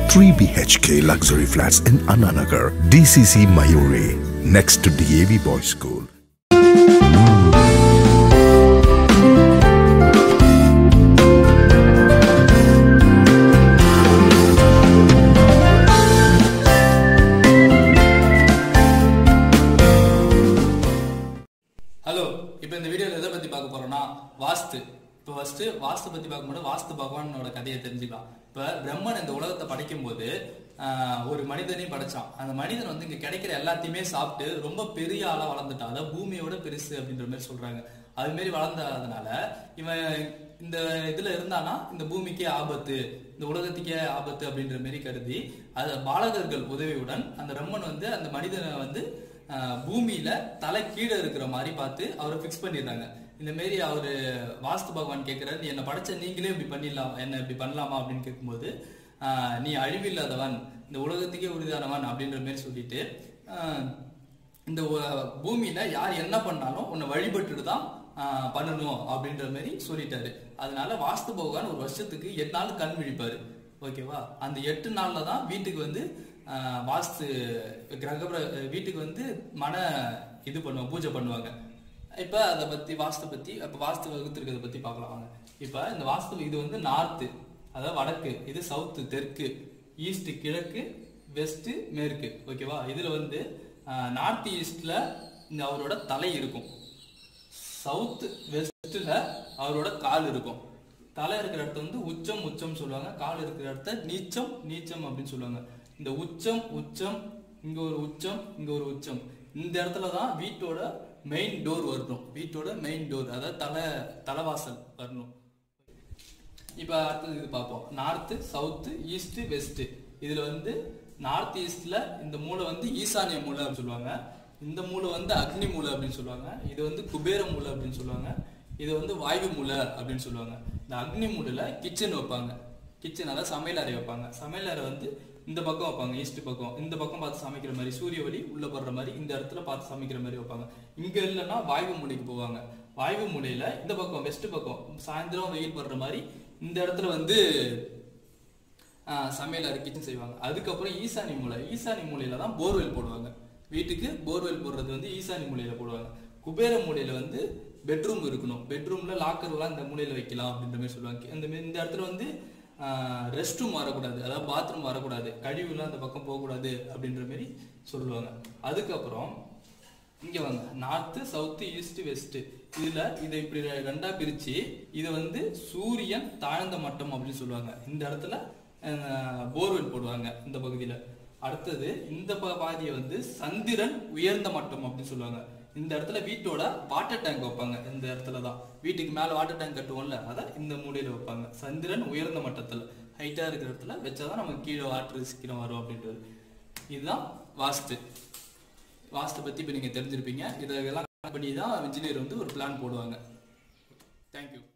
3 BHK luxury flats in Ananagar, DCC Mayure, next to DAV Boys School. Hello இப்போ இந்த வீடியோல எதை பத்தி பார்க்க போறோம்னா வாஸ்து இப்போ ஃபர்ஸ்ட் வாஸ்து பத்தி பார்க்கும்போது வாஸ்து பகவானோட கதையை தெரிஞ்சுக்கலாம் இப்போ பிரம்மன் இந்த உலகத்தை படைக்கும் போது ஆஹ், ஒரு மனிதனையும் படைச்சான் அந்த மனிதன் வந்து இங்க கிடைக்கிற எல்லாத்தையுமே சாப்பிட்டு ரொம்ப பெரிய ஆளா வளர்ந்துட்டான் அதாவது பூமியோட பெருசு அப்படின்ற மாதிரி சொல்றாங்க அது மாதிரி வளர்ந்ததுனால இவன் இந்த இதுல இருந்தானா இந்த பூமிக்கே ஆபத்து இந்த உலகத்துக்கே ஆபத்து அப்படின்ற மாதிரி கருதி அது பாலகர்கள் உதவியுடன் அந்த பிரம்மன் வந்து அந்த மனிதனை வந்து ஆஹ் பூமியில தலை கீழே இருக்கிற மாதிரி பார்த்து அவரை ஃபிக்ஸ் பண்ணிடுறாங்க இந்த மாரி அவரு வாஸ்து பகவான் கேட்கிறாரு நீ என்ன படைச்ச நீங்களே இப்படி பண்ணிடலாம் என்ன இப்படி பண்ணலாமா அப்படின்னு கேட்கும்போது ஆஹ் நீ அழிவில்லாதவன் இந்த உலகத்துக்கே உறுதியானவன் அப்படின்ற மாதிரி சொல்லிட்டு ஆஹ் இந்த உ- பூமியில யார் என்ன பண்ணாலும் உன்னை வழிபட்டுட்டு தான் ஆஹ் பண்ணணும் அப்படின்ற மாதிரி சொல்லிட்டாரு அதனால வாஸ்து பகவான் ஒரு வருஷத்துக்கு எட்டு நாள் கண் விழிப்பாரு ஓகேவா அந்த எட்டு நாள்ல தான் வீட்டுக்கு வந்து ஆஹ் வாஸ்து கிரக பிர- வீட்டுக்கு வந்து மன இது பண்ணுவாங்க பூஜை பண்ணுவாங்க இப்ப அதை பத்தி வாஸ்து பத்தி அப்ப வாஸ்து வகுத்திருக்கிறத பத்தி பார்க்கலாம் வாங்க இப்ப இந்த வாஸ்து இது வந்து நார்த்து அதாவது வடக்கு இது சவுத்து தெற்கு ஈஸ்ட் கிழக்கு வெஸ்ட் மேற்கு ஓகேவா இதுல வந்து நார்த் ஈஸ்ட்ல இந்த அவரோட தலை இருக்கும் சவுத் வெஸ்ட்ல அவரோட கால் இருக்கும் தலை இருக்கிற இடத்த வந்து உச்சம் உச்சம் சொல்லுவாங்க கால் இருக்கிற இடத்த நீச்சம் நீச்சம் அப்படின்னு சொல்லுவாங்க இந்த உச்சம் உச்சம் இங்க ஒரு உச்சம் இங்க ஒரு உச்சம் இந்த இடத்துல தான் வீட்டோட மெயின் டோர் வரணும் வீட்டோட மெயின் டோர் அதாவது தலை தலைவாசல் வரணும் இப்போ அடுத்தது இது பார்ப்போம் நார்த்து சவுத்து ஈஸ்ட் வெஸ்ட் இதுல வந்து நார்த் ஈஸ்ட்ல இந்த மூலை வந்து ஈசானிய மூலை அப்படின்னு சொல்லுவாங்க இந்த மூலை வந்து அக்னி மூலை அப்படின்னு சொல்லுவாங்க இது வந்து குபேர மூலை அப்படின்னு சொல்லுவாங்க இது வந்து வாயு மூலை அப்படின்னு சொல்லுவாங்க இந்த அக்னி மூலையில கிச்சன் வைப்பாங்க கிச்சன் அதாவது சமையல் அறை வைப்பாங்க சமையல் அறை வந்து இந்த பக்கம் வைப்பாங்க ஈஸ்ட் பக்கம் இந்த பக்கம் பார்த்து சமைக்கிற மாதிரி சூரிய ஒளி உள்ள படுற மாதிரி இந்த இடத்துல பார்த்து சமைக்கிற மாதிரி வைப்பாங்க இங்க இல்லைன்னா வாயு மூலைக்கு போவாங்க வாயு மூலையில இந்த பக்கம் வெஸ்ட் பக்கம் சாயந்தரம் வெயில் படுற மாதிரி இந்த இடத்துல வந்து ஆஹ், சமையல் அறை கிச்சன் செய்வாங்க அதுக்கப்புறம் ஈசானி மூலை ஈசானி மூலையில தான் போர்வெல் போடுவாங்க வீட்டுக்கு போர்வெல் போடுறது வந்து ஈசானி மூலையில போடுவாங்க குபேர மூலையில வந்து பெட்ரூம் இருக்கணும் பெட்ரூம்ல லாக்கர் எல்லாம் இந்த மூலையில வைக்கலாம் அப்படின்ற மாதிரி சொல்லுவாங்க இந்த மாதிரி இந்த இடத்துல வந்து ரெஸ்ட் ரூம் வரக்கூடாது அதாவது பாத்ரூம் வரக்கூடாது கழிவுலாம் அந்த பக்கம் போகக்கூடாது அப்படின்ற மாதிரி சொல்லுவாங்க அதுக்கப்புறம் இங்க வாங்க நார்த்து சவுத்து ஈஸ்ட் வெஸ்ட் இதுல இதை இப்படி ரெ- ரெண்டா பிரிச்சு இது வந்து சூரியன் தாழ்ந்த மட்டம் அப்படின்னு சொல்லுவாங்க இந்த இடத்துல போர்வெல் போடுவாங்க இந்த பகுதியில அடுத்தது இந்த ப- பாதியை வந்து சந்திரன் உயர்ந்த மட்டம் அப்படின்னு சொல்லுவாங்க இந்த இடத்துல வீட்டோட வாட்டர் டேங்க் வைப்பாங்க இந்த இடத்துல தான் வீட்டுக்கு மேல வாட்டர் டேங்க் கட்டுவோம்ல அதை இந்த மூலையில வைப்பாங்க சந்திரன் உயர்ந்த மட்டத்துல ஹைட்டா இருக்கிற இடத்துல வச்சாதான் நமக்கு கீழே வாட்டர் சீக்கிரம் வரும் அப்படின்றது இதுதான் வாஸ்து வாஸ்து பத்தி இப்ப நீங்க தெரிஞ்சிருப்பீங்க இதெல்லாம் பண்ணி தான் இன்ஜினியர் வந்து ஒரு பிளான் போடுவாங்க தேங்க்யூ